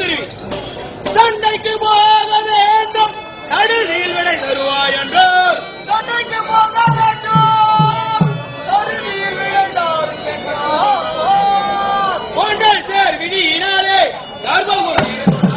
பொன்னுருவி சண்டைக்கு போக வேண்டும் நடுநீர் விடை தருவாய் என்று சண்டைக்கு போக வேண்டும் நடுநீர் விளைந்தார் என்றார். கொண்டல் சேர் விதியினாலே கர்ப்பம் கொண்டு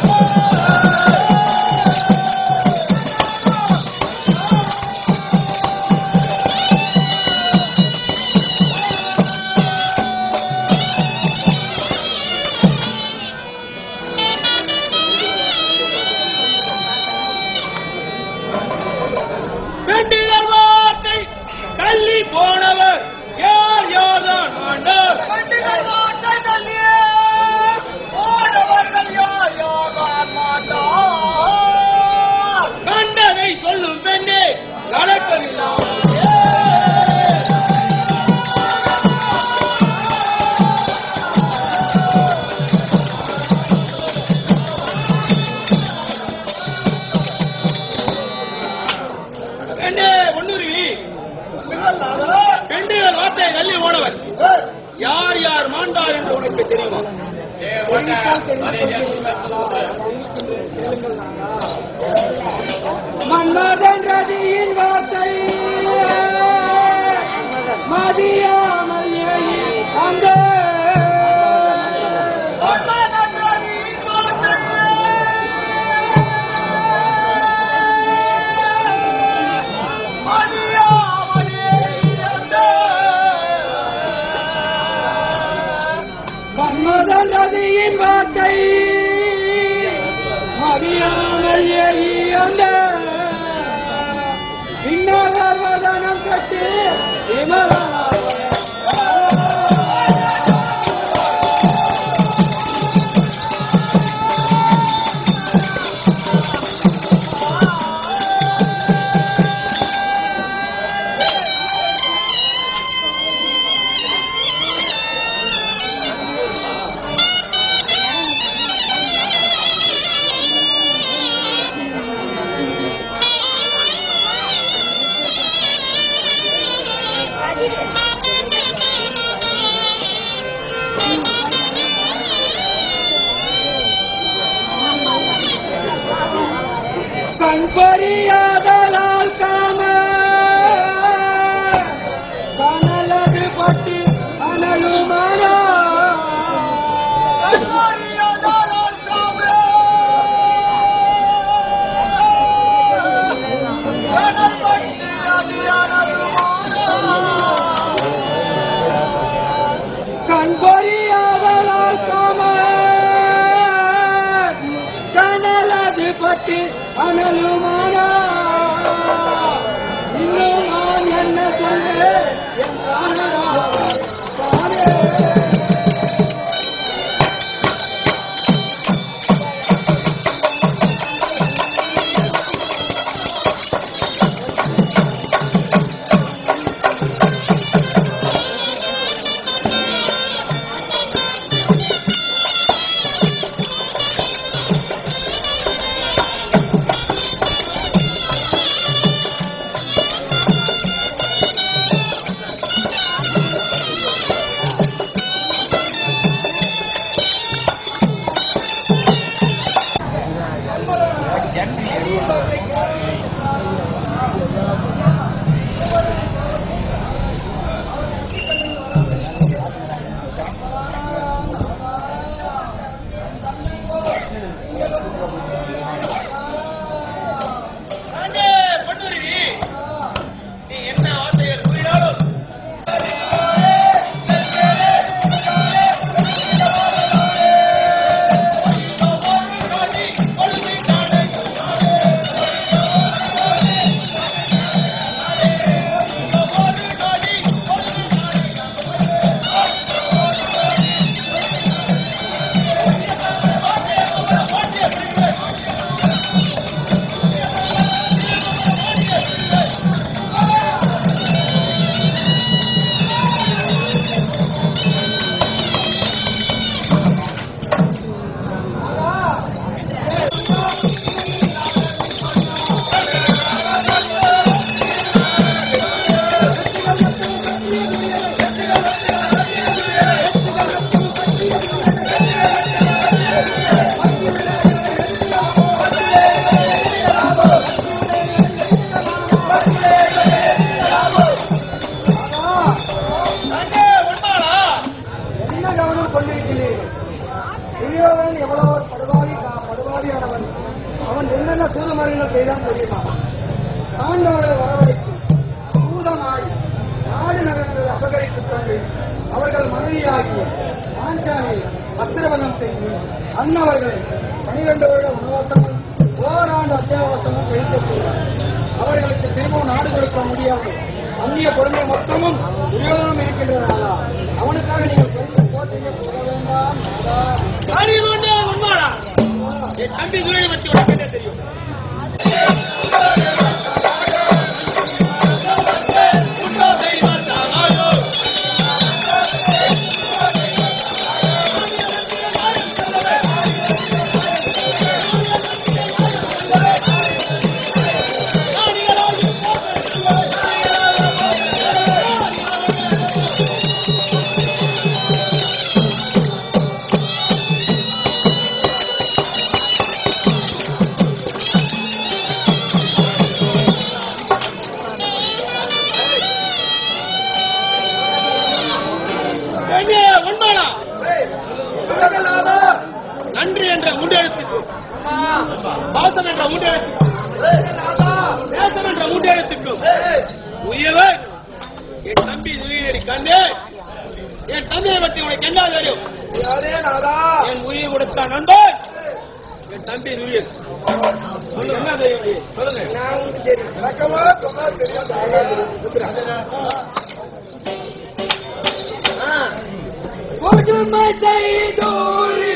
பெண்டிகள் வார்த்தை தள்ளி போனவர் யார் யார்தான் ஆண்டார் கண்டுகள் வார்த்தை தள்ளியே ஓடவர்கள் யார் யார் தான் மாட்டார் கண்டதை சொல்லும் பெண்ணே கலக்கமில்லாம் பெண்ணே பொன்னுருவி பெண்டுகள் வார்த்தையை தள்ளி போனவர் யார் யார் மாண்டார் என்று உனக்கு தெரியுமா மன்மதன் ரதியின் வார்த்தை மதியாமல் ஏறி அந்த உண்மைதான் ரதியின் வார்த்தை. மதியாமலே அந்த மன்மதன் ரதியின் வார்த்தை மதியாமல் ஏறி அந்த பின்னவர் வதனம் கட்டு விமலனாக கண் பறியாதலால் காம கனலது பட்டு அனலுமானா கண்மறியாதால் காமே. கடல் பட்டு அது அனலுமானா. கண் பறியாதலால் காம கனலது பட்டு அனலுமானா இன்னும் நான் என்ன சொல்வேன் என் காணரா காணே ஆண்டே பொன்னுருவி நீ என்ன வார்த்தைகள் கூறினாலும் ஆ துரியோதனன் எவ்வளவு படுபாவி படுபாவியானவன் அவன் என்னென்ன சூதுமறைகள் செய்தான் தெரியுமா ஆண்டவரை வரவழைத்து பூதமாய் நாடு நகரங்களை அபகரித்துக் கொண்டு அவர்கள் மனைவியாகிய ஆஞ்சானை பத்திரவதம் செய்து அன்னவர்களை பனிரெண்டு வருட வனவாசமும் ஓராண்டு அத்தியாவசமும் கழித்து அவர்களுக்கு திரும்பவும் நாடு கொடுக்க முடியாது அந்நிய கொடுமை மொத்தமும் துரியோதனம் இருக்கின்றதா அவனுக்காக நீங்கள் பெரிய போர் செய்ய போக வேண்டாம் நாதா. அறிவுண்டா உண்மாடா என் தம்பி துரையை பற்றி உனக்கு என்ன தெரியும் என்ன உண்மாடா நன்றி என்ற மூன்றெழுத்துக்கு பாசம் என்ற மூன்றெழுத்துக்கும் தேசம் என்ற மூன்றெழுத்துக்கும் உயவர் என் தம்பி துரியடி கண்டு என் தம்பியை பற்றி உனக்கு என்ன தெரியும் என் உயிர் கொடுத்த நண்பன் என் தம்பி துரியன் உனக்கு என்ன தெரியும் சொல்லுங்க கொடுமை செய்தோரி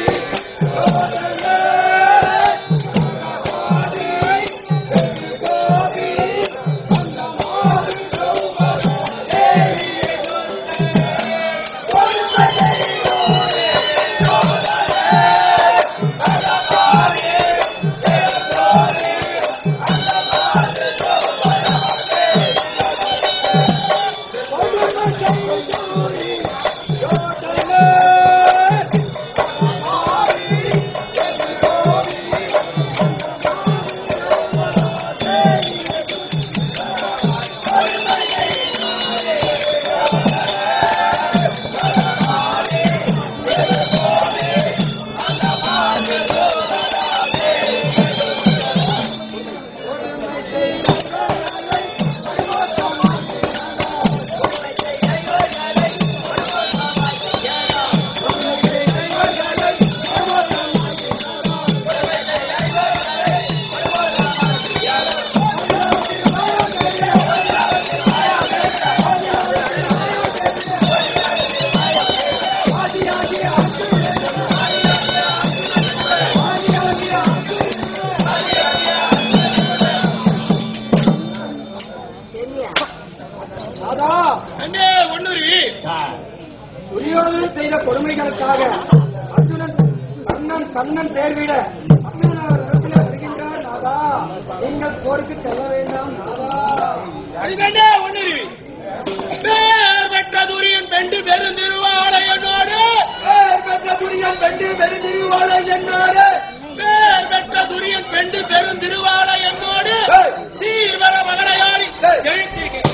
ராதா அண்ணே ஒண்ணுரி துரியோதனன் செய்த கொடுமைகளுக்காக அர்ஜுனன் கண்ணன் கண்ணன் தேர்விட அர்ஜுனன் அவர் இடத்திலே வருகின்றார் நாதா நீங்கள் போருக்கு செல்ல வேண்டாம் நாதா அடிக்கண்டே ஒண்ணுரி பேர் பெற்ற துரியன் பெண்டு பெருந்திருவாளையனோடு பேர் பெற்ற துரியன் பெண்டு பெருந்திருவாளை என்றாரே பேர் பெற்ற துரியன் பெண்டு பெருந்திருவாளையனோடு சீர்வர மகளையாடி செழித்திருக்கிறேன்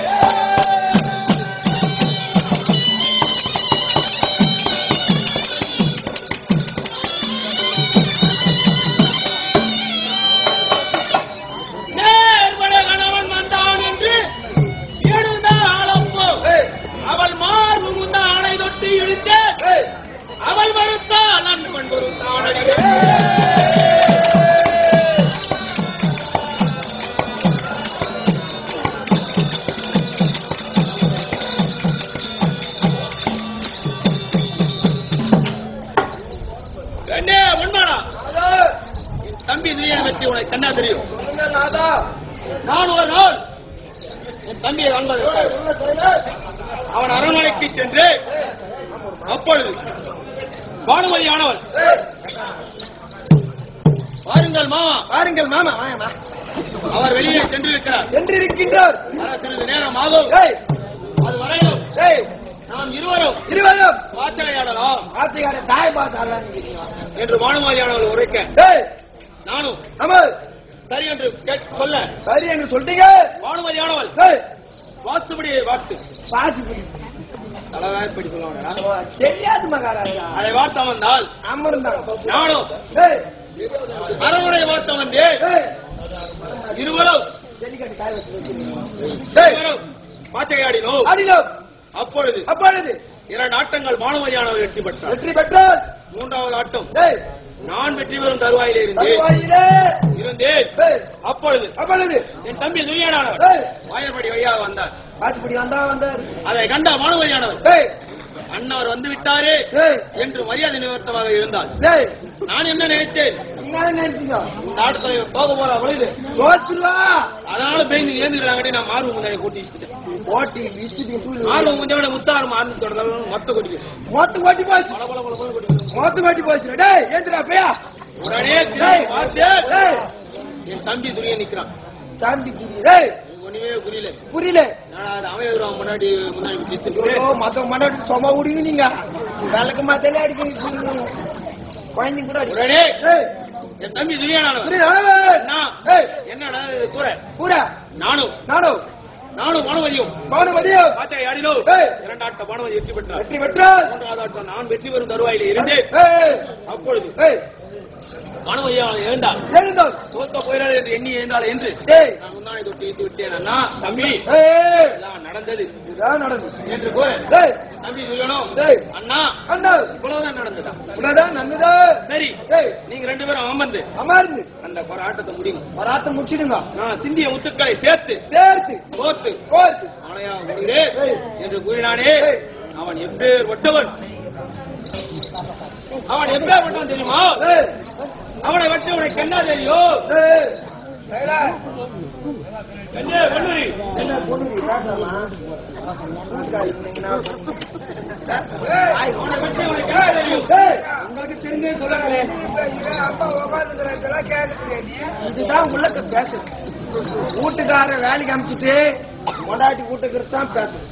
நேர்வட கணவன் வந்தான் என்று எழுந்தாள் ஆளப்போ அவள் மார்பு முந்த ஆணை தொட்டு இழுத்து அவள் மறுத்தாள் நண்பன் பொறுத்தான் என்ன உண்மாடா என் தம்பி துரியனை பற்றி உனக்கு என்ன தெரியும் நான் ஒரு நாள் என் தம்பியை காண்பதற்காக அவன் அரண்மனைக்கு சென்று அப்பொழுது பானுமதியானவள் பாருங்கள் மாமா பாருங்கள் மாமா வாங்கம்மா அவர் வெளியே சென்றிருக்கிறார் சென்றிருக்கின்றார் வர சிறிது நேரம் ஆகும் ஏய் அது வரையிலும் ஏய் நாம் இருவரும் இருவரும் வாச்சலையாடலாம் ஆட்சிக்கார தாய் பாத்தாளா என்று பானுமதியானவள் உரைக்க ஏய் நானும் அமல் சரி என்று கேட்- சொல்ல சரி என்று சொல்லிட்டீங்க பானுமதியானவள் ஏய் வாத்துபடியை வாத்து பாசி பிடி தலைவாய்ப்படி சொல்லுவாங்கடா ஓ, தெரியாது மகாராஜா அதை வார்த்தை வந்தால் அமர்ந்தாங்க நானும் ஏய், அரவணை வார்த்தை வந்தேன் ஏய், இருவரும் ஜல்லிக்கட்டு காய வச்சு வச்சிருக்கீங்க. ஏய், இருவரும் பாச்சையாடினோ ஆடினோ அப்பொழுது அப்பொழுது இரண்டு ஆட்டங்கள் மாணவதியானவர் வெற்றி பெற்றார் வெற்றி பெற்றால் மூன்றாவது ஆட்டம் ஏய், நான் வெற்றி பெறும் தருவாயிலே இருந்தேன் தருவாயிலே. இருந்தேன் ஏய், அப்பொழுது அப்பொழுது என் தம்பி துரியானவர் ஏய், வாயற்படி வழியாக வந்தார் காசுபடி வந்தா வந்தார் அதை கண்ட மாணவதியானவர் ஏய், அண்ணவர் வந்து விட்டாரே ஏய், என்று மரியாதை நிவர்த்தமாக இருந்தார் ஏய், நான் என்ன நினைத்தேன் நீங்க என்ன நினைச்சீங்க இந்த ஆட்டத்தை போக போற பொழுது தோத்துருவா அதனால பேந்து ஏந்துக்கிறாங்கட்டி நான் மார்பு முந்தாடி கூட்டி வச்சுட்டேன் ஓட்டி விசிட்டு தூள் மார்பு முந்தாடி முத்தாறு மார்பு தொடர்ந்து மொத்த கொட்டி மொத்து ஓட்டி போச்சு பல பல பல பல கொட்டி மொத்து ஓட்டி போச்சு டேய் ஏந்திரா பையா உடனே திரும்பி பார்த்தேன் ஏய், என் தம்பி துரிய நிக்கிறான் தாண்டி புரிய ஏய் எனக்கு ஒண்ணுமே புரியல புரியல நான் அது அவன் முன்னாடி முன்னாடி பேசிட்டு ஐயோ மத்த மண்டாட்டி சும்மா விடுவீங்க நீங்க விளக்கு மாத்தாலே அடிக்கிறீங்க குழந்தைங்க கூட அடி உடனே ஏய், என் தம்பி துரியானவன் புரியுது, அளவு. அண்ணா ஏய், என்னடா இது கூற பூரா நானும் நானும் நானும் மாணவதியும் பவனமதியோ பாச்சாய் ஆடினோ ஏய். இரண்டாட்ட மாணவதி வெற்றி பெற்றார் வெற்றி பெற்றால் மூன்றாவது ஆட்டம் நான் வெற்றி பெறும் தருவாயிலே இருந்தேன் ஏய், அப்பொழுது ஏய், மாணவதியாளர் எழுந்தார் எழுந்தோம் தோற்க போயிறாள் என்று எண்ணி எழுந்தாள் என்று ஏய், நான் முன்னாடி தொட்டு இழுத்து விட்டேன் அண்ணா தம்பி ஏய், இதெல்லாம் நடந்தது இதுதான் நடந்தது என்று கூற ஏய், தம்பி துரியனும் ஏய், அண்ணா அண்ணா இவ்வளவுதான் நடந்ததா இவ்வளவுதான் நல்லதா சரி ஏய், நீங்க ரெண்டு பேரும் அமர்ந்து அமர்ந்து அந்த போராட்டத்தை முடியும் வராத்த முடிச்சிடுங்க நான் சிந்திய முத்துக்களை சேர்த்து சேர்த்து கோர்த்து கோர்த்து ஆணையா முடிகிறேன் ஏய். என்று கூறினானே ஏய். அவன் எப்பேற்பட்டவன் அவன் எப்பேற்பட்டவன் தெரியுமா ஏய், அவனை வச்சு உனக்கு என்ன தெரியும் ஏய், சைலா, என்ன வன்முறை? என்ன பொண்ணு பேசாமா ஏய், அவனை பற்றி உனக்கு என்ன தெரியும் ஏய், உங்களுக்கு தெரிஞ்சே சொல்லுங்களேன் இதுதான் உள்ளக்க பேசுது வீட்டுக்கார வேலைக்கு அமிச்சிட்டு கொண்டாட்டி வீட்டுக்கு தான் பேசுது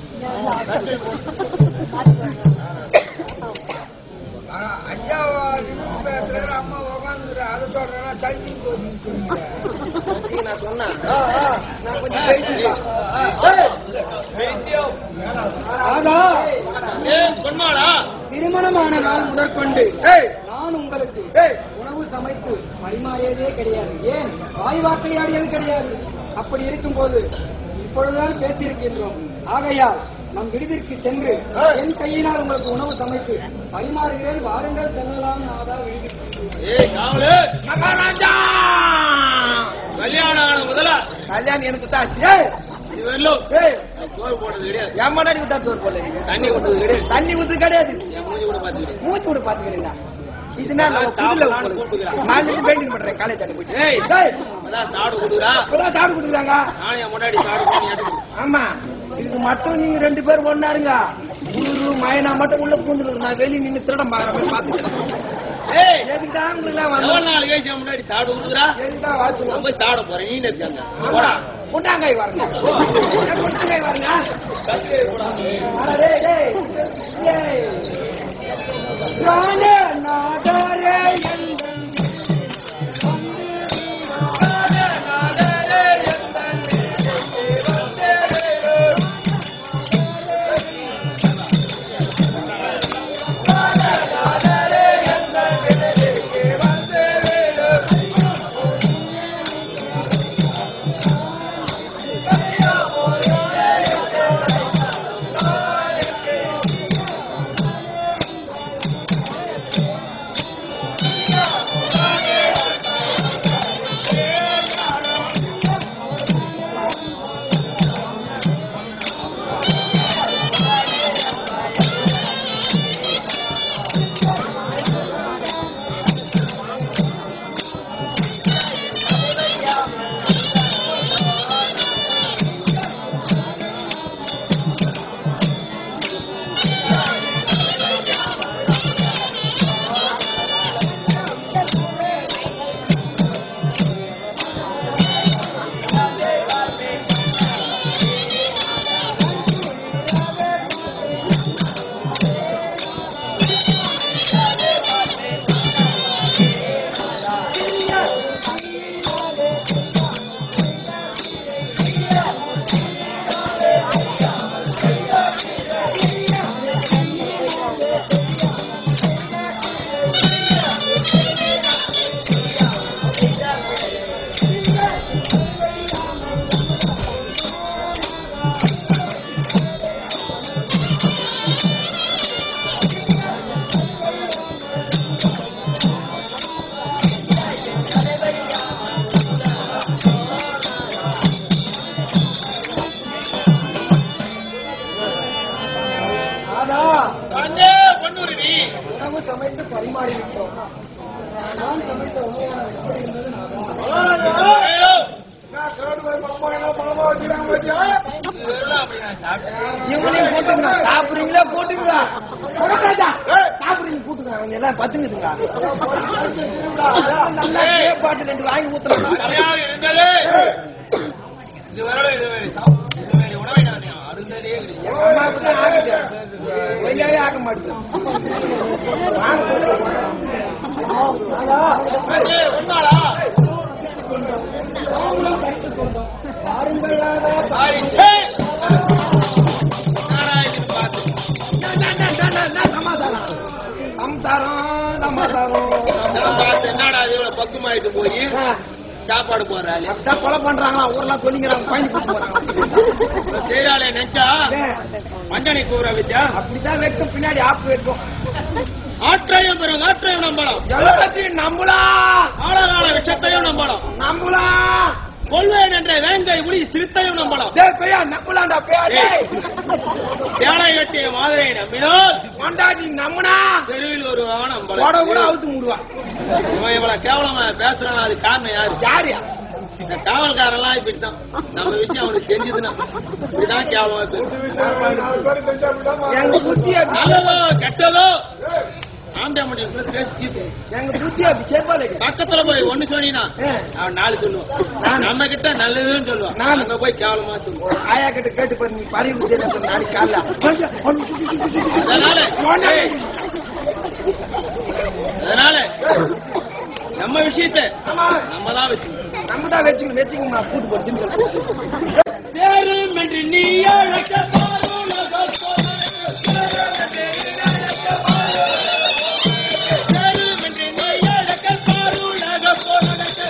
நீ நான் சொன்னேன் நான் கொஞ்சம் பேசிக்கலாம். வைத்தியம். ஆகா ஏன் சொன்னாடா திருமணமான நாள் முதற்கொண்டு ஏய், நான் உங்களுக்கு ஏய், உணவு சமைத்து பரிமாறியதே கிடையாது ஏன் வாய் வார்த்தையாடியது கிடையாது அப்படி இருக்கும்போது இப்பொழுதுதான் பேசியிருக்கின்றோம் ஆகையால் நம் விடுதிற்கு சென்று என் கையினால் உங்களுக்கு உணவு சமைத்து பரிமாறுகிறேன் வாருங்கள் செல்லலாம் நாதா விடுதிக்கு ஏய் காவலு மகாராஜா கல்யாணம் ஆன முதல்ல கல்யாணம் எனக்கு தாச்சு ஏய், இது வரலும் ஏய், எனக்கு சோறு போட்டது கிடையாது என் மண்டாடி விட்டா தோறு போல இருக்கு தண்ணி விட்டது கிடையாது தண்ணி ஊத்து கிடையாது என் மூஞ்சி கூட பாத்து கிடையாது மூச்சு கூட பாத்துக்கிறீங்களா இதுனா நம்ம புதுல கூப்பிடுறேன். நான் இருந்து பெயிண்டிங் பண்றேன் காலேஜ் ஆண்டு போயிட்டு ஏய் ஏய், அதான் சாடு கொடுக்குறா இப்பதான் சாப்பிட்டு கொடுக்குறாங்க நானும் என் முன்னாடி சாடு பண்ணி எடுத்து ஆமா இதுக்கு மட்டும் நீங்க ரெண்டு பேரும் ஒண்ணாருங்க குரு மயனா மட்டும் உள்ள பூந்துருக்கு நான் வெளிய நின்னு திருட பாக்குற மாதிரி பாத்துக்கிறேன் ஏய் எதுக்குதான் உங்களுக்கு தான் எவ்வளவு வந்தோம் நாள் கழிச்சு என் முன்னாடி சாடு கொடுக்குறா எதுக்குதான் வாட்சுவோம் நான் போய் சாட போறேன் நீ இருக்காங்க ஆமா முட்டாங்காய் வாருங்க முட்டாங்காய் வாருங்க அட டேய், டேய். டேய். ராணே நாதாரே எங்கள் நான் சமைத்த உணவான எப்படி இருந்தது நான் இவங்களையும் போட்டுங்க சாப்பிடுறீங்களா போட்டுங்க போடாதா? சாப்பிடுறீங்க போட்டுங்க அவங்க எல்லாம் பத்துங்குதுங்க நல்லா பாட்டு ரெண்டு வாங்கி ஊத்துறாங்க சரியாக இருந்தது இதுவரை இதுவரை சாப்பிட்டு இதுவரை உணவை நான் அருந்ததே கிடையாது எங்க அம்மாவுக்கு தான் ஆகுது ஒழுங்காவே ஆக மாட்டேது ஏய், உண்மைடா? ஆய், ச்சே. என்னடா இது பாத்து? சமாதானம் சம்சாரம் சமாதானம் இதெல்லாம் பார்த்து என்னடா இது இவ்வளவு பக்குமாயிட்டு போய் ஆ, சாப்பாடு போடுறாள் அப்படிதான் கொலை பண்றாங்களா ஊர்லாம் சொல்லிங்கிறாங்க பயந்து கூட்டு போறாங்க செய்யறாளே நினைச்சா ஏன், மஞ்சனை கூற வித்யா அப்படிதான் வைக்கும் பின்னாடி ஆப்பு வைக்கும் ஆற்றையும் பெறும் ஆற்றையும் நம்பலாம் எல்லாத்தையும் நம்பலாம் ஆழகால விஷத்தையும் நம்பலாம் நம்பலாம் கொள்வேன் என்ற வேங்கை முடி சிறுத்தையும் நம்பலாம் டேய் பையா நம்பலாம்டா பையா டேய் சேலை கட்டிய மாதிரை நம்பினால் கொண்டாடி நம்புனா தெருவில் வருவான் போட நம்பலாம் கூட அவுத்து மூடுவா இவன் இவ்வளவு கேவலமா பேசுறான் அது காரணம் யாரு யாரு இந்த காவல்காரெல்லாம் இப்படித்தான் நம்ம விஷயம் அவனுக்கு தெரிஞ்சதுன்னா இப்படிதான் கேவலமா பேசும் எங்க புத்திய நல்லதோ கெட்டதோ ஆம்பியா முடியும் பேசி தீர்த்து எங்க புத்திய செருப்பால பக்கத்துல போய் ஒண்ணு சொன்னீங்கன்னா ஏ. அவன் நாலு சொல்லுவான் நம்ம கிட்ட நல்லதுன்னு சொல்லுவான் நாலு. அங்க போய் கேவலமா சொல்லுவான் ஆயா கிட்ட கேட்டு பாரு நீ பறி புத்தியில இருக்க நாளைக்கு காலைல ஐயா, ஐயோ, சு, சு, சு, சு, சு. அதனால போடா. ஏய், அதனால நம்ம விஷயத்தை ஆமா, நம்ம தான் வச்சுக்கணும் நம்ம தான் வச்சுக்கணும் வச்சுக்கணுமா கூட்டு போட்டு திண்டுக்கல் சேரும் என்று நீ அழைக்க சேரும் என்று நீ அழைக்க பாருலக போனடக்க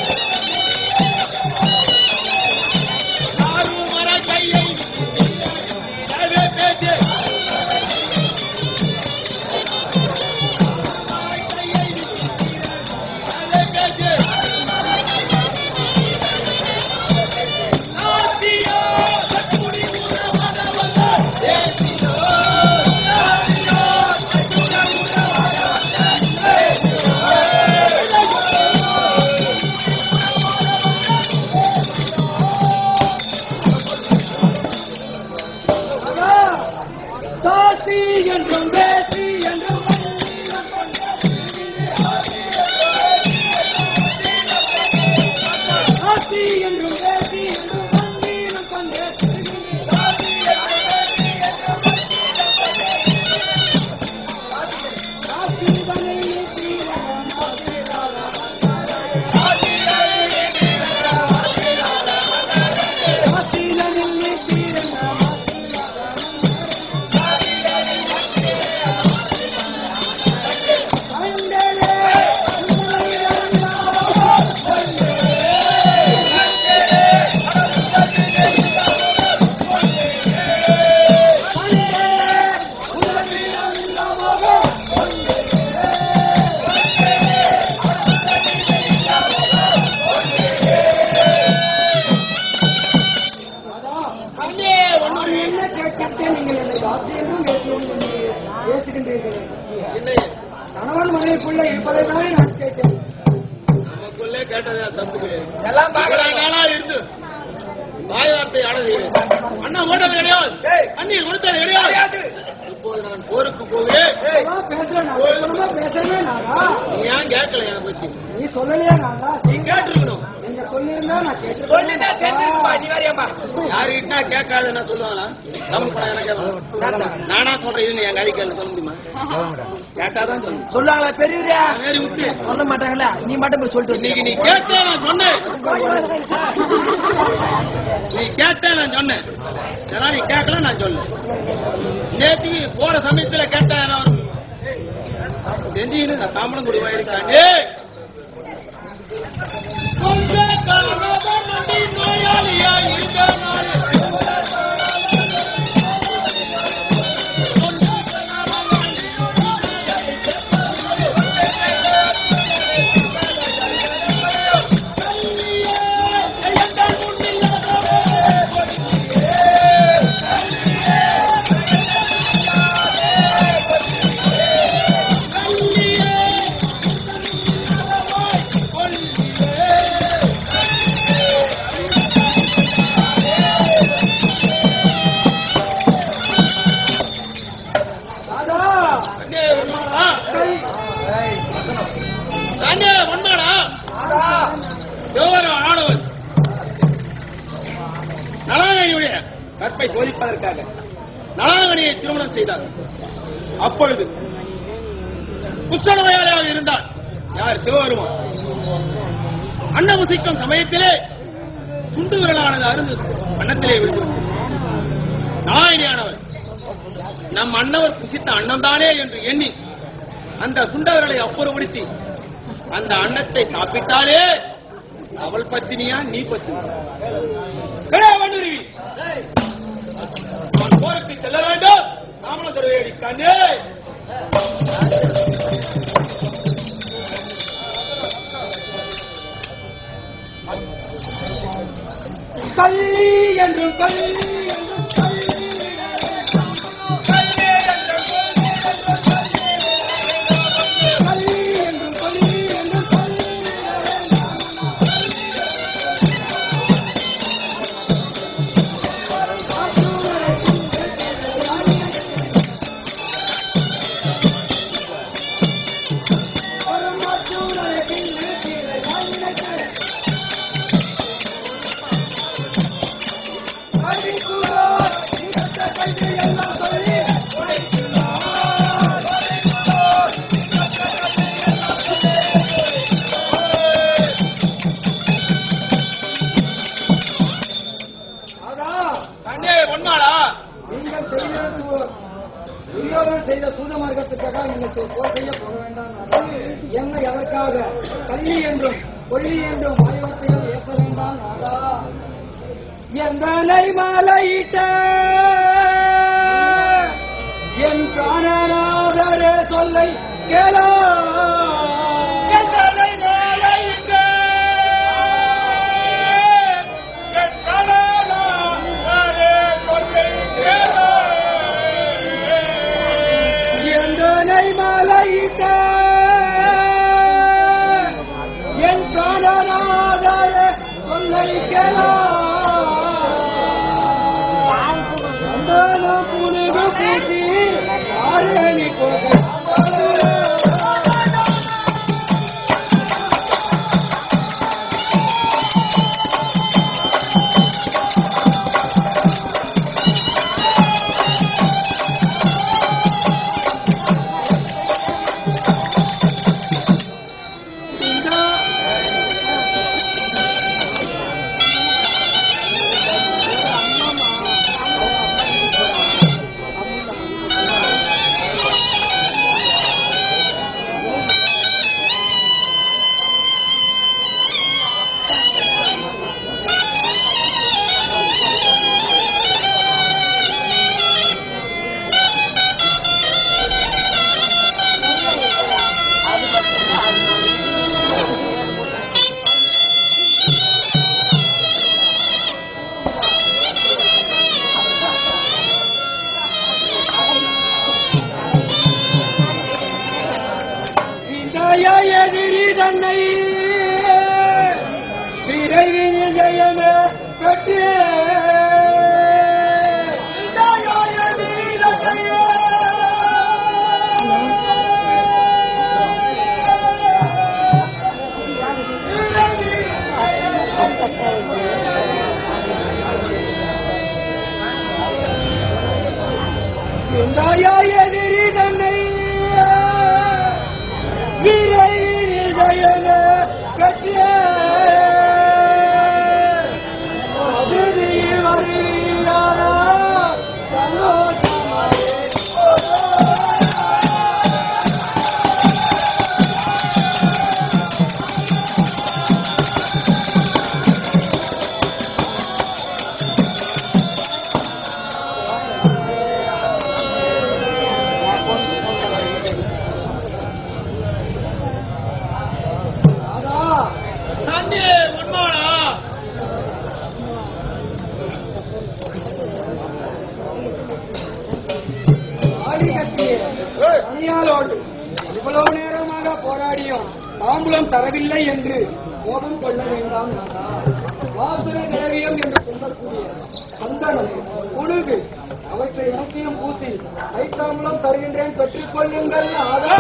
ஆறுமர கையை எனவே பேச்சு எனவே பேச்சு நாத்தியோ கட்டுடி உறவன வந்த ஏத்தியோ நாத்தியோ கட்டுடி உறவன வந்த தாசி என்றும் பேசி என்றும் தாசி என்றும் பேசி என்றும் வந்தீனம் கொண்டே அண்ணே ஒண்ணு நான் என்ன கேட்கிறேன் நீங்கள் என்னை தாசி என்றும் பேசி என்றும் நீங்கள் பேசுகின்றீர்கள் இல்லையே கணவன் மனைவிக்குள்ள இருப்பதை தானே நான் கேட்டேன் நமக்குள்ளே கேட்டது அது தப்பு கிடையாது எல்லாம் இவ்வளவு பாக்குறாங்க நாளா இருந்து வாய் வார்த்தை ஆனது அண்ணா ஓட்டது கிடையாது ஏய். அண்ணீர் கொடுத்தது கிடையாது கிடையாது. இப்போது நான் போருக்கு போகிறேன் ஏய், நான் பேசுறேன் நான் சொல்லணுமா பேசுறேனே நானா நீ ஏன் கேட்கல என்னை பத்தி நீ சொல்லலையா நானா நீ கேட்டிருக்கணும் நீங்க சொல்லியிருந்தா நான் கேட்டு சொல்லிதான் செஞ்சிருச்சுப்பா நீ வேறியாம்மா யாருக்கிட்டா கேட்காதுன்னா சொல்லுவாங்களா தமிழ் படம் எனக்கு கேட்கலாம். நானா சொல்றேன் இது என் கடிக்கல சொல்ல முடியுமா கேட்டாதான் சொல்லணும் சொல்லுவாங்களா பெரியவரா மாரி விட்டு சொல்ல மாட்டாங்களா நீ மட்டும் போய் சொல்லிட்டு இன்னைக்கு நீ கேட்ட நான் சொன்னேன் நீ கேட்ட நான் சொன்னேன் ஏன்னா நீ கேட்கல நான் சொன்னேன் நேற்றுக்கு போற சமயத்துல கேட்ட நான் ஒரு- தெரிஞ்சுக்கின்னு நான் தாம்பலம் குடி வாயிருக்காண்டே கொஞ்ச காலமா மண்டி நோயாளியா இருக்க நாள் அன்பை சோதிப்பதற்காக நலாங்கனியை திருமணம் செய்தார் அப்பொழுது குஷ்டநோயாளியாக இருந்தார் யார் சிவபெருமான் அன்னபுசிக்கும் சமயத்திலே சுண்டு விரலானது அருந்து அன்னத்திலே விழுந்து நாயனியானவர் நம் அன்னவர் புசித்த அன்னம்தானே என்று எண்ணி அந்த சுண்டவர்களை அப்புறப்படுத்தி அந்த அன்னத்தை சாப்பிட்டாலே அவள் பத்தினியா நீ பத்தினி கிடா வண்டுருவி அவன் போருக்கு செல்ல வேண்டும் நாமளும் தருவேடி கண்ணே கள்ளி என்றும் கள்ளி என்றும் கள்ளி கள்ளி என்றும் கள்ளி என்றும் கள்ளி ஒரு மாற்றூரை பின்னு கீழே வாங்கினேன் கண்ணே ஒன்னாளா நீங்கள் செய்த சூ- துரியோதனன் செய்த சூத மார்க்கத்துக்காக நீங்கள் செய்- போர் செய்ய போக வேண்டாம் நாதா. என்னை அதற்காக கள்ளி என்றும் கொள்ளி என்றும் வாய்வார்த்தைகள் ஏச வேண்டாம் நாதா எந்தனை மலையிட்ட என் பிராணநாதரே சொல்லை கேளா எங்களை மேலையிட்ட என் கணவனாரே சொல்லை கேளு. எந்தனை மலையிட்ட என் பிராணநாதரே சொல்லை கேளா சந்தனம் புனுகு பூசி ஆரணி போக இந்தாய எதிரி தன்னை விரைவில் ஜெயம பெற்று இந்தாய எதிரி தன்னை இந்தாய எதிரி தன்னை விரைவில் ஜெயம பெற்று அதிதியில் வருகிறாரா சந்தோஷமாயே ராதா தண்ணி உண்மாளா ஆடி கட்டிய தனியாளோடு இவ்வளவு நேரமாக போராடியும் தாம்பூலம் தரவில்லை என்று கோபம் கொள்ள வேண்டாம் நாதா. வாசனை திரவியம் என்று சொல்லக்கூடிய சந்தனம் புழுகு அவற்றை எனக்கையும் பூசி கைத்தாம்பூலம் தருகின்றேன் பெற்றுக் கொள்ளுங்கள் நாதா.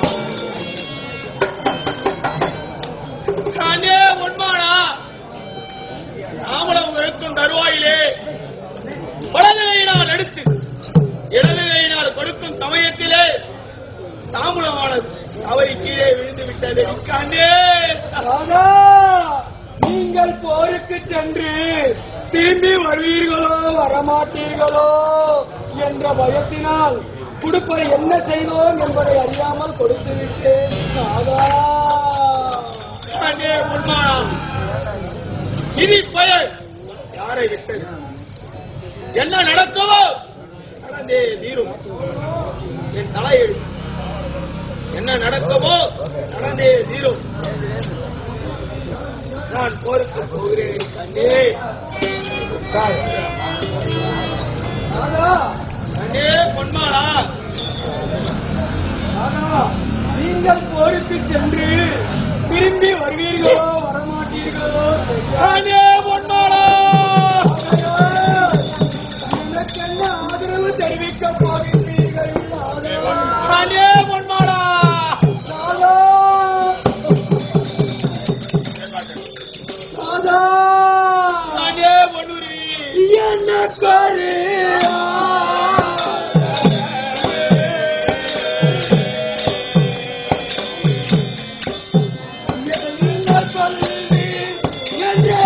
தண்ணி உண்மாளா தாம்பூலமானது அவரை கீழே விழுந்து விட்டது கண்ணே ராஜா நீங்கள் போருக்கு சென்று திரும்பி வருவீர்களோ வரமாட்டீர்களோ என்ற பயத்தினால் கொடுப்பதை என்ன செய்வோம் என்பதை அறியாமல் கொடுத்து விட்டேன் ராஜா கண்ணே உண்மா இனி பயன் யாரை விட்டது என்ன நடக்குமோ நடந்தே தீரும் என் தலையெழு என்ன நடக்குமோ நடந்தே தீரும் நான் போருக்கு போகிறேன் கண்ணே ராஜா கண்ணே பொன்மாளா ராஜா நீங்கள் போருக்கு சென்று திரும்பி வருவீர்களோ வரமாட்டீர்களோ கண்ணே பொன்மாளா எனக்கு என்ன ஆதரவு தெரிவிக்கப் போகின்றீர்கள் ராஜா கண்ணே பொன்மாளா ராஜா ராஜா கண்ணே பொன்னுரி என்ன கரையா என்ன சொல்லி என்றே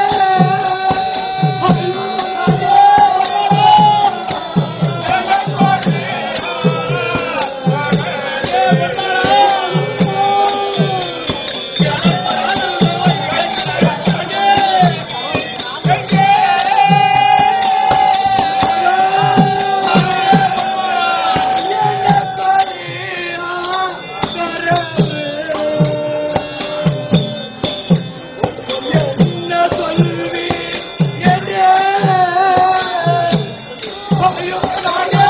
என்ன சொல்வி என்றே ஐயோ நானே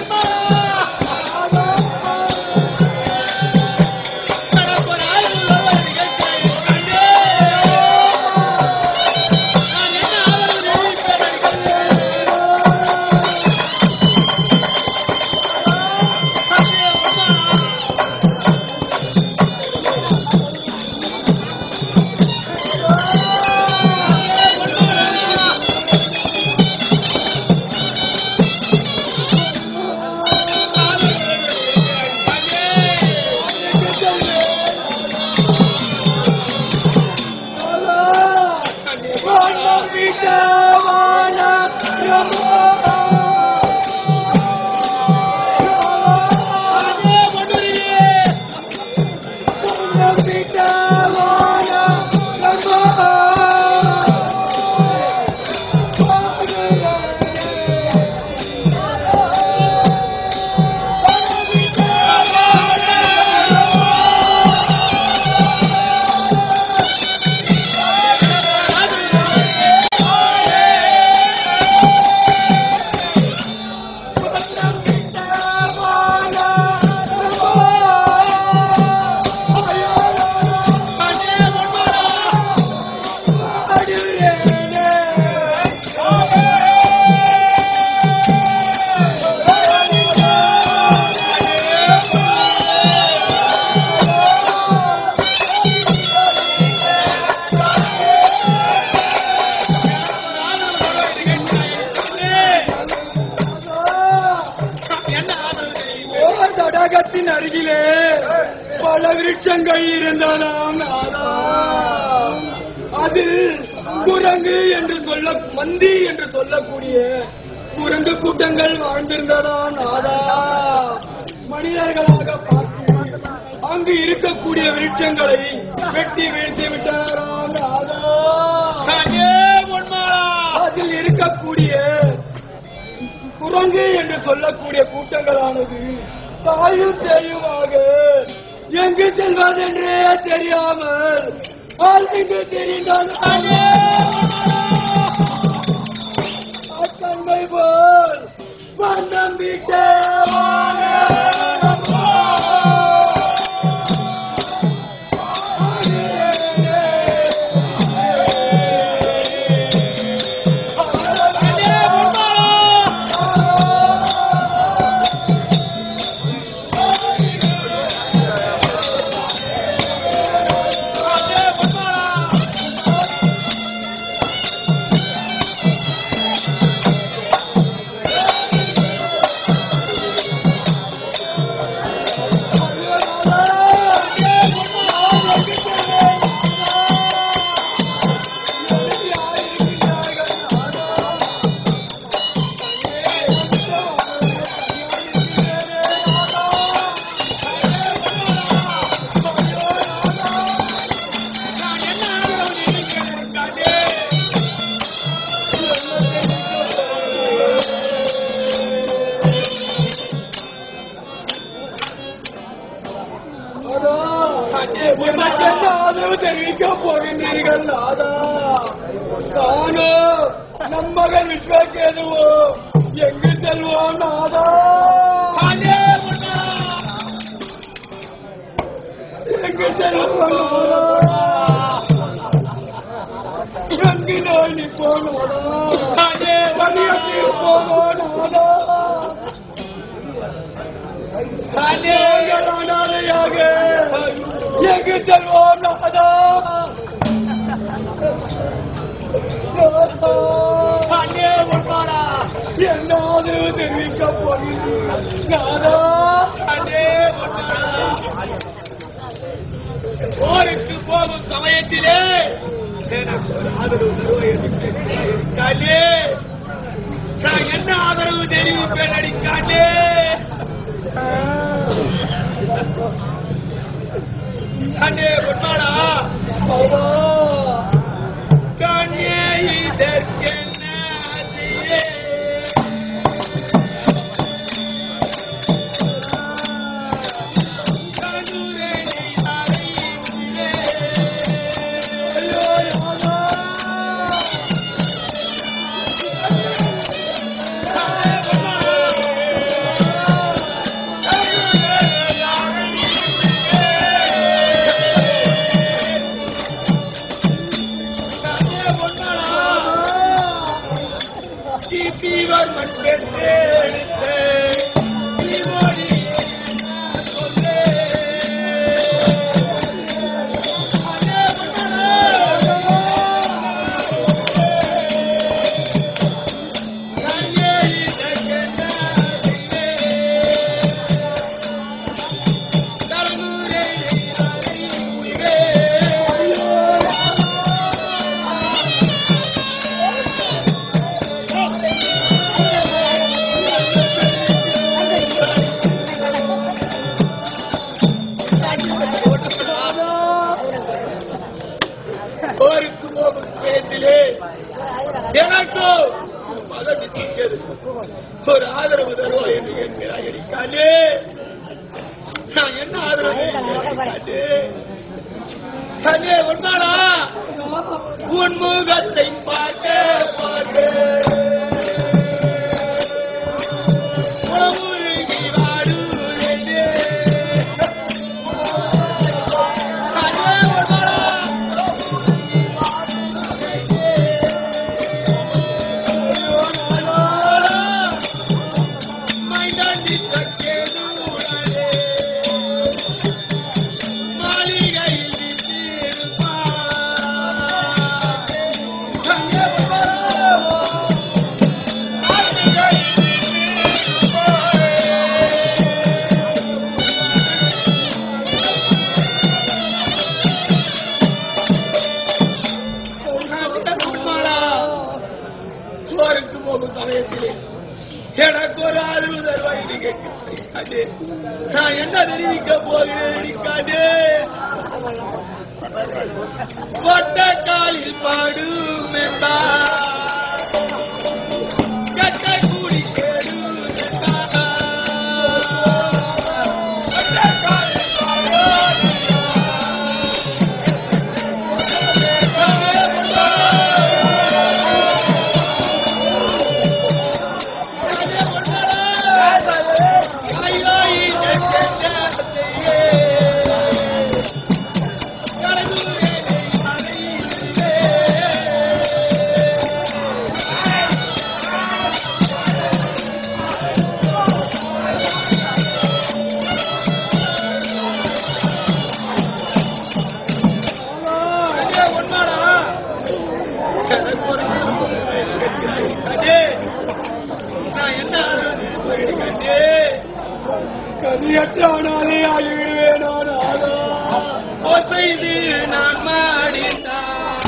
ஓர் தடாகத்தின் அருகிலே பல விருட்சங்கள் இருந்ததாம் நாதா. அதில் குரங்கு என்று சொல்ல மந்தி என்று சொல்லக்கூடிய குரங்கு கூட்டங்கள் வாழ்ந்திருந்ததாம் நாதா மனிதர்களாக பார்த்து அங்கு இருக்கக்கூடிய விருட்சங்களை வெட்டி வீழ்த்தி விட்டாராம் நாதா அதில் இருக்கக்கூடிய குரங்கு என்று சொல்லக்கூடிய கூட்டங்களானது தாயும் தெரியுமாக எங்கு செல்வதென்றே தெரியாமல் அலைந்து தெரிந்தான் தன்மை போல் வண்ணம் விட்டே எனக்கு என்ன ஆதரவு தெரிவிக்க போகின்றீர்கள் நாதா நானோ நம் மகன் விஸ்வகேதுவோ எங்கு செல்வோம் நாதா எங்கு செல்வோம் நாதா எங்கு நோய் நிற்போம் நாதா வலியத்தில் போவோம் நாதா நாங்கள் அனாதையாக எங்கு செல்வோம் நாதா என்னாவது தெரிவிக்க போகிறீர்கள் நாதா போருக்கு போகும் சமயத்திலே எனக்கு ஒரு ஆதரவு தருவாயே நான் என்ன ஆதரவு தெரிவிப்பேன் அடிக்காண்டே கண்ணே பொன்னாடா கண்ணே இதற்கென்ன செய்வே தீவர்மன் பெற்றெடுத்த தீவோடி சொல்லே போருக்கு போகும் சமயத்திலே எனக்கு மகன் விசிக்கிறது ஒரு ஆதரவு தருவா என்று என்கிறாய் அடிக்காண்டே நான் என்ன ஆதரவு தெரிவிக்கிறேன் அடிக்காண்டே? கண்ணே உண்மாடா உன் முகத்தை பார்க்க பார்க்க உணவுருகி வாடுவேனே. கண்ணே உண்மாடா சோருக்கு போகும் சமயத்திலே எனக்கு ஒரு ஆதரவு தருவாய் என்று கேட்கிறேன் நான் என்ன தெரிவிக்க போகிறேன் அடிக்காதே கொட்ட காலில் பாடும் என்பார் கட்ட கூடி கேடும் என்பார். கொட்ட காலில் பாடும் நான் என்ன கண்டே கதியற்றானாலே ஆகிவிடுவேன் நாதா செய்து நான் மாடித்தான்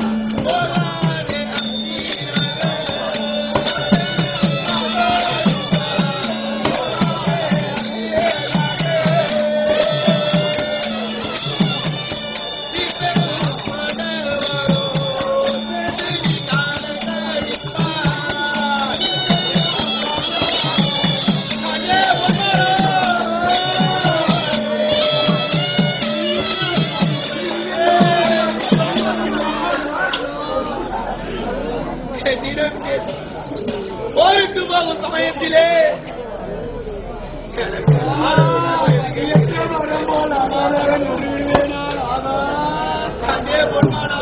என்ற மரம் போல் அனாதரன் விடுவேனா ராதா கண்ணே பொன்மாடா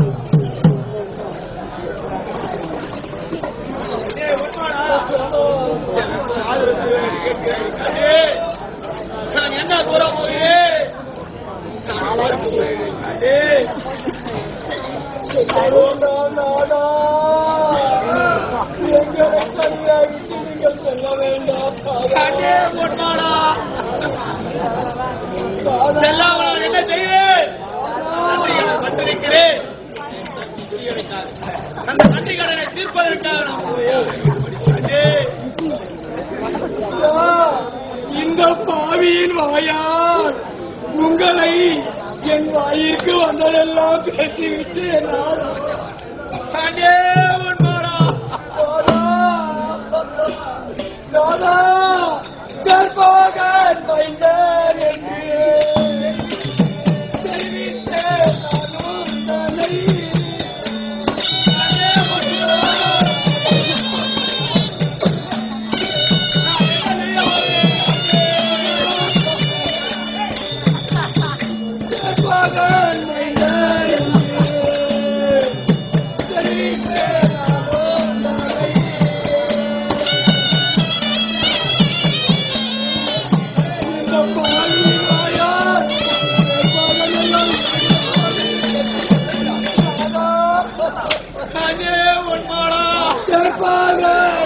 கண்ணே பொன்மாடா எனக்கு ஆதரவு கேட்கிறேன் கண்ணே நான் என்ன கூற போகிறேன் நான் பார்க்க போகிறேன் கண்ணே வேண்டாம் நாதா எங்களை தனியாகிட்டு நீங்கள் செல்ல வேண்டாம் கண்ணே பொன்மாடா செல்லாமல் நான் என்ன செய்வேன் நன்றிகளை பட்டிருக்கிறேன் அந்த நன்றி கடனை தீர்ப்பதற்காக நான் கண்ணே இந்த பாவியின் வாயால் உங்களை என் வாயிற்கு வந்ததெல்லாம் பேசிவிட்டு என்னால் கண்ணே பொன்மாடா ராதா கர்ப்பகன் மைந்தர் என்று தெரிவித்தேன் நானும் தன்னை கர்ப்பகன் மைந்தர் என்று தெரிவித்தேன் நானும் தன்னை இந்த பாவியின் வாயால் கண்ணே பொன்மாடா கற்பாக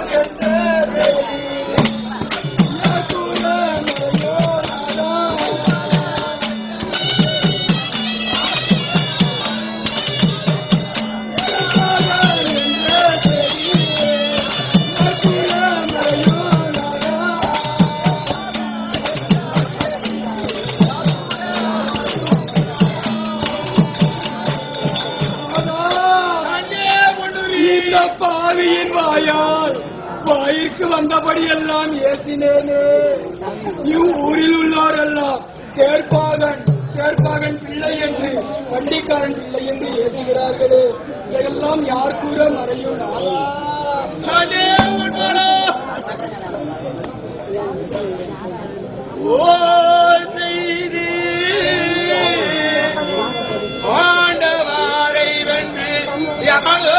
கண்ணே பொன்னுரி இந்த பாவியின் வாயால் வாயிற்கு வந்தபடியெல்லாம் ஏசினேனே இவ்வூரில் உள்ளோரெல்லாம் தேர்ப்பாகன் தேர்ப்பாகன் பிள்ளை என்று வண்டிக்காரன் பிள்ளை என்று ஏசுகிறார்களே இதையெல்லாம் யார் கூற மறையும் நாதா? கண்ணே பொன்மாடா ஓ செய்தி ஆண்டவாரை வென்று யாரோ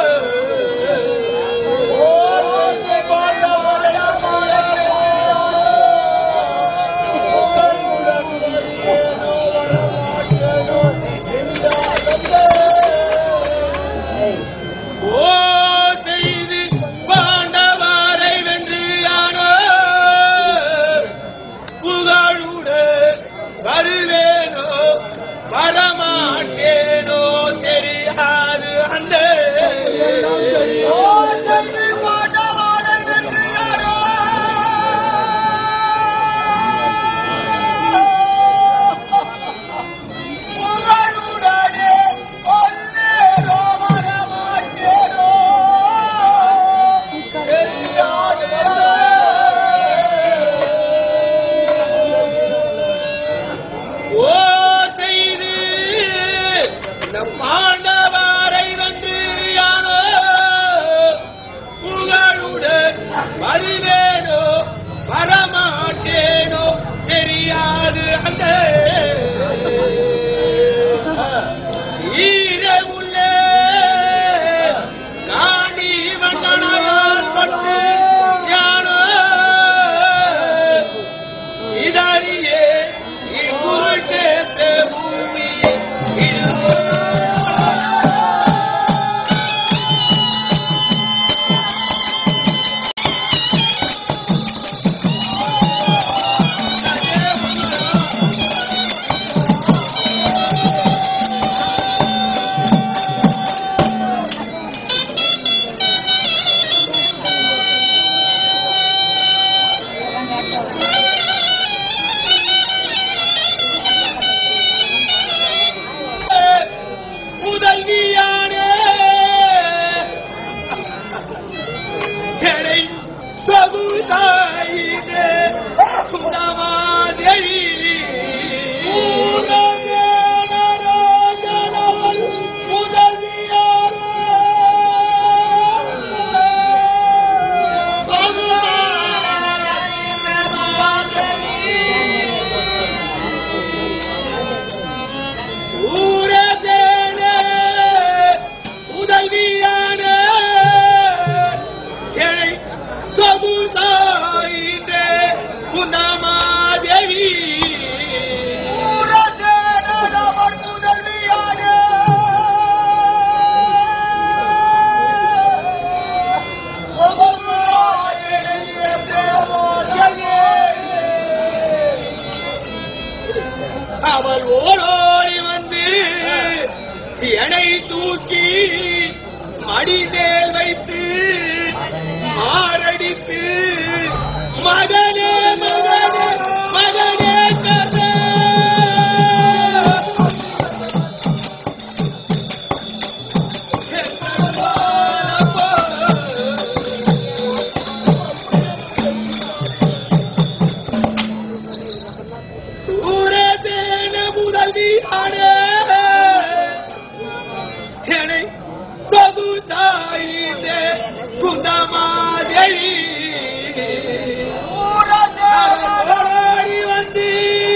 ஓ செய்து பாண்டவாரை வென்று யானோ புகா குந்தமாதேவி ஊரசேனவர் முதல்வியானே. ஒவ்வொருவராயிடைய தேவோதயே. அவள் ஓடோடி வந்து எடை தூக்கி மடிமேல் வைத்து மாரடித்து மகனே மகனே மகனே கதை சூரசேன முதல்வியானே என்னை தொகுத்தாயிதே குந்தமாதேவி ஓடி வந்து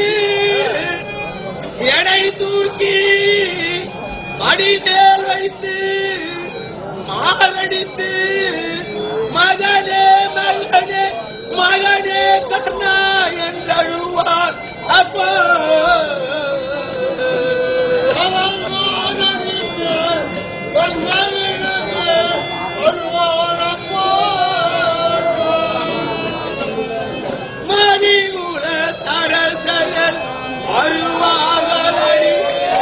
என்னை தூக்கி மடி மேல் வைத்து மாரடித்து மகனே மகனே மகனே கர்ணா என்றழுவார் அப்போ மதிகுல தரசகர் அருவார்களடி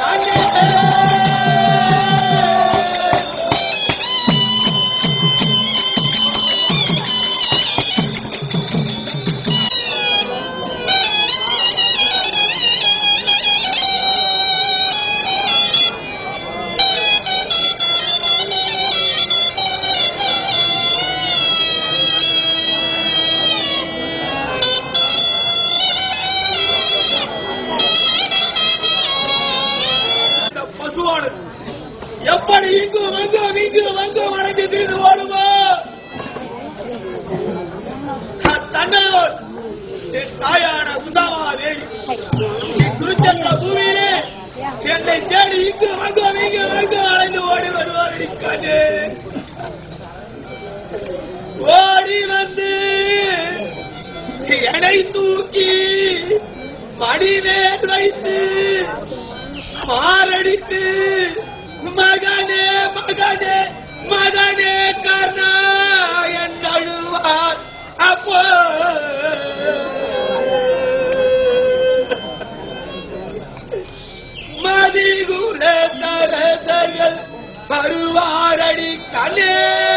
இந்த பசுவானது எப்படி இங்கும் அங்கும் இங்கும் அங்கும் அடைந்து திரிந்து ஓடுமோ தன்னால் என் தாயான குந்தாமாதேவி குருச்சந்திர பூமியிலே என்னை தேடி இங்கும் அங்கும் இங்கும் அங்கும் அடைந்து ஓடி வருவார் கண்ணே ஓடி வந்து எடை தூக்கி மடிமேல் வைத்து மாரடித்து மகனே மகனே மகனே கர்ணா என்றழுவார் அப்போ மதிகுல தரசர்கள் வருவாரடி கண்ணே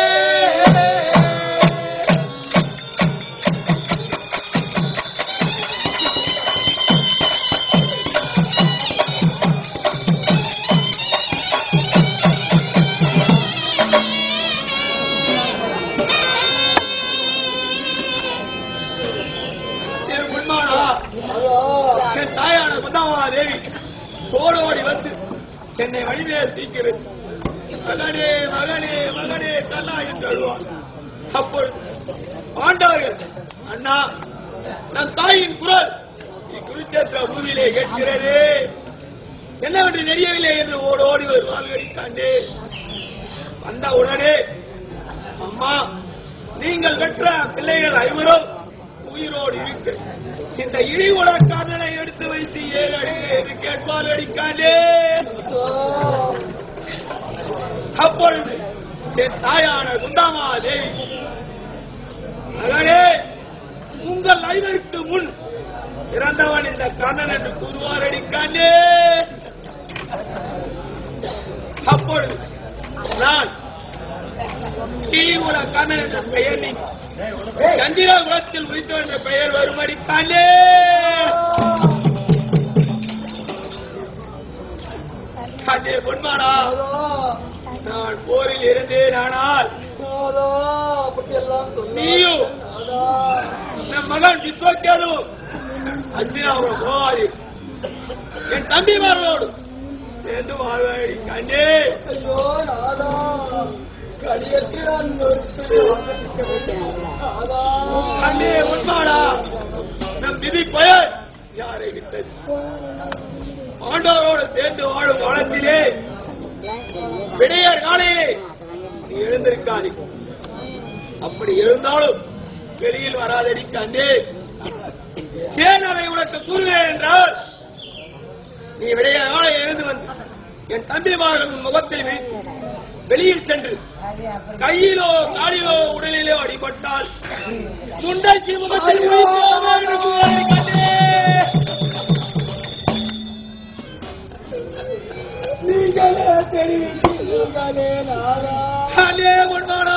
என் முன்மானா என் தாயான குந்தாமா தேவி ஓடோடி வந்து என்னை வழிமேல் தீக்கிறது மகனே மகனே மகனே கண்ணா என்று அழுவார் அப்பொழுது ஆண்டவர்கள் அண்ணா நம் தாயின் குரல் இக்குருச்சேத்திர பூமியிலே கேட்கிறது என்னவென்று தெரியவில்லை என்று ஓடோடி வருவார்கள் கண்டே வந்த உடனே அம்மா நீங்கள் பெற்ற பிள்ளைகள் ஐவரும் உயிரோடு இருக்கு இந்த இழிவுட கண்ணனை எடுத்து வைத்து ஏன் அடிக்கிறேன் என்று கேட்பால் அடிக்காண்டே அப்பொழுது என் தாயான குந்தாமா தேவி மகனே உங்கள் ஐவருக்கு முன் இறந்தவன் இந்த கண்ணன் என்று கூறுவார் அடிக்காண்டே அப்பொழுது நான் இழிவுட கண்ணன் என்ற பெயர் நீ சந்திர குலத்தில் உதித்தவன் என்ற பெயர் வரும்படி காண்டே காண்டே பொன்மானா நான் போரில் இருந்தேன் ஆனால் நீயும் நம் மகன் விஸ்வக்கேதுவும் அர்ஜுனாவோட போவாரி என் தம்பிமார்களோடு சேர்ந்து வாழ்வாடி கண்டே ஐயோ நாதா கடியத்தில் நான் நிறுத்தி நாதா கண்டே உண்மாடா நம் விதி பயன் யாரை விட்டது ஆண்டவரோடு சேர்ந்து வாழும் காலத்திலே விடையர் காலையிலே நீ எழுந்திருக்காதே அப்படி எழுந்தாலும் வெளியில் வராதடி கண்டே ஏன் அதை உனக்கு கூறுகிறேன் என்றால் நீ விடையாள எழுந்து வந்து என் தம்பிமார்கள் உன் முகத்தில் விழித்து வெளியில் சென்று கையிலோ காலிலோ உடலிலோ அடிபட்டால் முண்டாட்சி முகத்தில் விழித்து அவர்களுக்கு உதவி கண்டே. நீங்களே தெரிவித்தீர்களே நாரா அலே பொன்மானா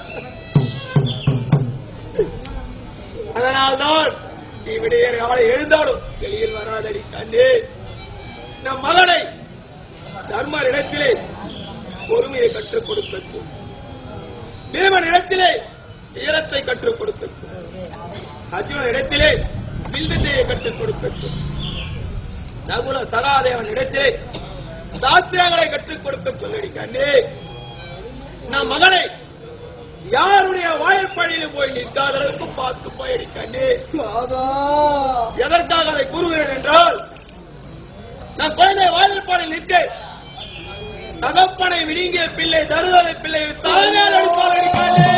அதனால்தான் நீ விடையேற அவளை எழுந்தாலும் வெளியில் வராதடி கண்ணே நம் மகனை தர்மர் இடத்திலே பொறுமையை கற்றுக் கொடுக்கட்டும் பீமன் இடத்திலே வீரத்தை கற்றுக் கொடுக்கட்டும் அர்ஜுனன் இடத்திலே வில்வித்தையை கற்றுக் கொடுக்கட்டும் நகுல சகாதேவன் இடத்திலே சாஸ்திரங்களை கற்றுக் கொடுக்க சொல்லடி கண்ணே நம் மகனை யாருடைய வாய்ப்படியில் போய் நிற்காத அளவுக்கு பார்த்து போயடி கண்ணே நாதா எதற்காக அதை கூறுகிறேன் என்றால் நான் குழந்தை வாயிற்பாடில் நிற்க தகப்பனை விழுங்கிய பிள்ளை தருதலை பிள்ளை தலைமையால் அடிப்பாரடி கண்ணே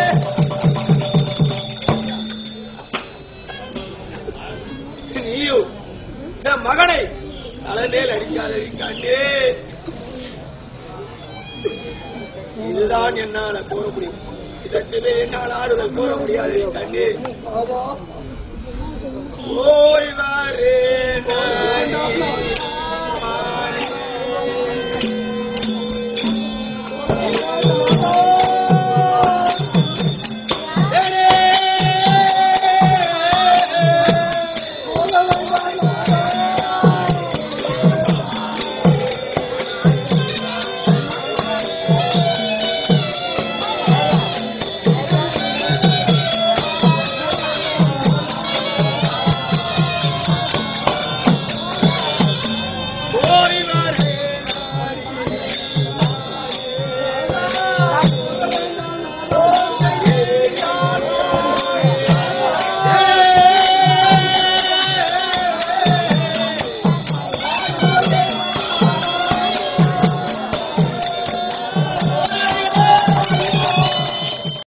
நீயும் என் மகனை தலைமையில் அடிக்காதடி கண்ணே இதுதான் என்னால கூற முடியும் இதற்கு மேல் என்னால் ஆறுதல் கூற முடியாது கண்ணே நாதா ஓய்வாய்